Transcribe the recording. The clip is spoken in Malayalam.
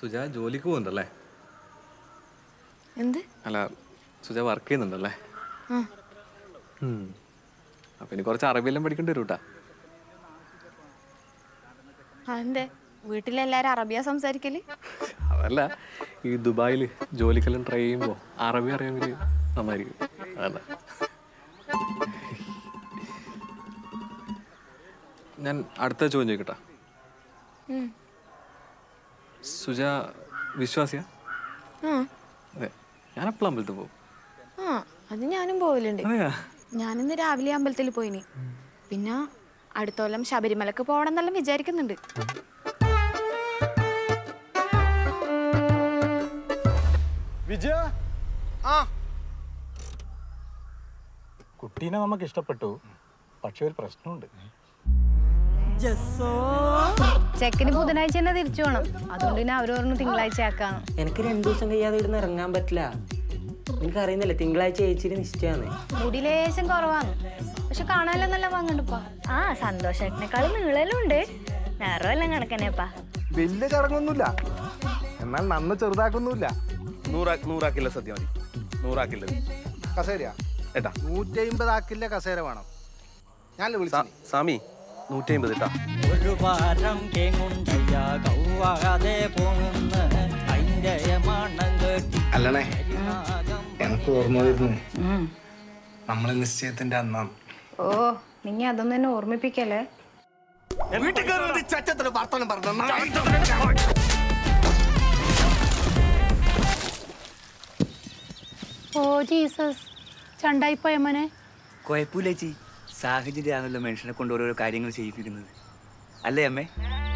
സുജ ജോലിക്ക് പോകുന്നുണ്ടല്ലേ എന്ത് അല്ല സുജ വർക്ക് ചെയ്യുന്നുണ്ടല്ലേ ആ ഉം. അപ്പൊ ഇനി കുറച്ച് അറബിയെല്ലാം പഠിക്കേണ്ടി വരും കേട്ടാ അതെന്തേ വീട്ടിലെല്ലാരും അറബിയ സംസാരിക്കല് അതല്ല ഈ ദുബായിൽ ജോലിക്കെല്ലാം ട്രൈ ചെയ്യുമ്പോൾ അറബി അറിയാമെങ്കിൽ നന്നായിരിക്കും അതല്ല ഞാൻ അടുത്ത ചോദ്യം ചോദിക്കട്ടെ ഉം. സുജ വിശ്വാസിയാ ആ അതെ ഞാൻ എപ്പോഴും അമ്പലത്തിൽ പോകും ആ അത് ഞാനും പോവലുണ്ട് അതെയാ ഞാനിന്ന് രാവിലെ അമ്പലത്തിൽ പോയിനി പിന്നെ അടുത്ത കൊല്ലം ശബരിമലക്ക് പോകണം എന്നെല്ലാം വിചാരിക്കുന്നുണ്ട് വിജയ ആ കുട്ടീനെ നമുക്ക് ഇഷ്ടപ്പെട്ടു പക്ഷെ ഒരു പ്രശ്നമുണ്ട് ചെക്കന് ബുധനാഴ്ച തന്നെ തിരിച്ചു പോകണം അതുകൊണ്ട് പിന്നെ അവര് പറഞ്ഞു തിങ്കളാഴ്ച ആക്കാന്ന് എനിക്ക് രണ്ടു ദിവസം കഴിയാതെ ഇവിടുന്ന് ഇറങ്ങാൻ പറ്റില്ല നിനക്ക് അറിയുന്നില്ല തിങ്കളാഴ്ച ചേച്ചിയുടെ നിശ്ചയാണ് മുടി ലേശം കുറവാണ് പക്ഷെ കാണാനെല്ലാം നല്ല വാങ്ങണ്ടപ്പാ ആ സന്തോഷേട്ടനേക്കാളും നീളലും ഉണ്ട് നിറമെല്ലാം കണക്കനെപ്പാ വലിയ ചടങ്ങൊന്നുമില്ല എന്നാൽ നന്ന് ചെറുതാക്കൊന്നുമില്ല നൂറാ നൂറാക്കില്ല സത്യം മതി നൂറാക്കില്ലത് കസേരയാ ഏട്ടാ നൂറ്റി അമ്പത് ആക്കില്ല കസേര വേണം ഞാൻ വിളിച്ചു സാ- സാമി നൂറ്റി അമ്പത് കേട്ടാ ഒരു പാരം കേങ്ങുണ്ടയ്യ കൗവാതെ പോകുന്ന അതിൻ്റെ മണം കേട്ടി അല്ലണേ എനിക്ക് ഓർമ്മ വരുന്നു നമ്മളെ നിശ്ചയത്തിന്റെ അന്നാണ് ഓ നിങ്ങ അതൊന്നും എന്നെ ഓർമ്മിപ്പിക്കല്ലേ വീട്ടിൽ കയറി ചച്ചത്തിന് വർത്തമാനം പറഞ്ഞു ഓ ജീസസ് ചണ്ടായിപ്പോയ മോനെ കുഴപ്പമില്ല ചേച്ചി സാഹചര്യമാണല്ലോ മനുഷ്യനെ കൊണ്ട് ഓരോരോ കാര്യങ്ങൾ ചെയ്യിപ്പിക്കുന്നത് അല്ലേ അമ്മേ